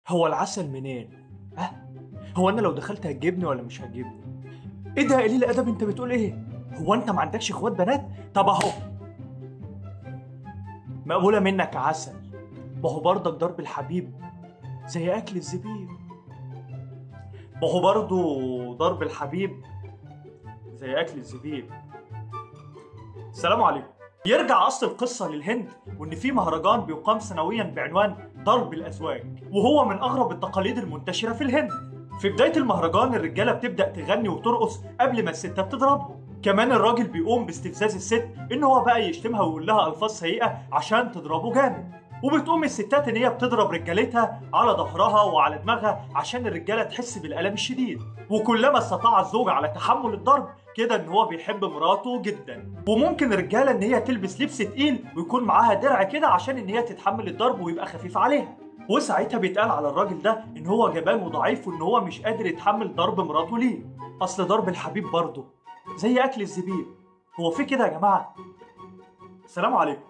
هو العسل منين؟ ها؟ هو انا لو دخلت هتجيبني ولا مش هتجيبني؟ ايه ده يا قليل ادب انت بتقول ايه؟ هو انت ما عندكش اخوات بنات؟ طب اهو مقبولة منك عسل ما هو برضك ضرب الحبيب زي اكل الزبيب ما هو برضه ضرب الحبيب زي اكل الزبيب السلام عليكم يرجع اصل القصه للهند وان في مهرجان بيقام سنويا بعنوان ضرب الازواج وهو من اغرب التقاليد المنتشره في الهند في بدايه المهرجان الرجاله بتبدا تغني وترقص قبل ما الستات تضربهم كمان الراجل بيقوم باستفزاز الست ان هو بقى يشتمها ويقول لها الفاظ سيئه عشان تضربه جامد وبتقوم الستات ان هي بتضرب رجالتها على ظهرها وعلى دماغها عشان الرجاله تحس بالالم الشديد وكلما استطاع الزوج على تحمل الضرب كده ان هو بيحب مراته جدا وممكن الرجاله ان هي تلبس لبس تقيل ويكون معاها درع كده عشان ان هي تتحمل الضرب ويبقى خفيف عليها وساعتها بيتقال على الراجل ده ان هو جبان وضعيف وان هو مش قادر يتحمل ضرب مراته ليه اصل ضرب الحبيب برضه زي اكل الزبيب هو في كده يا جماعه السلام عليكم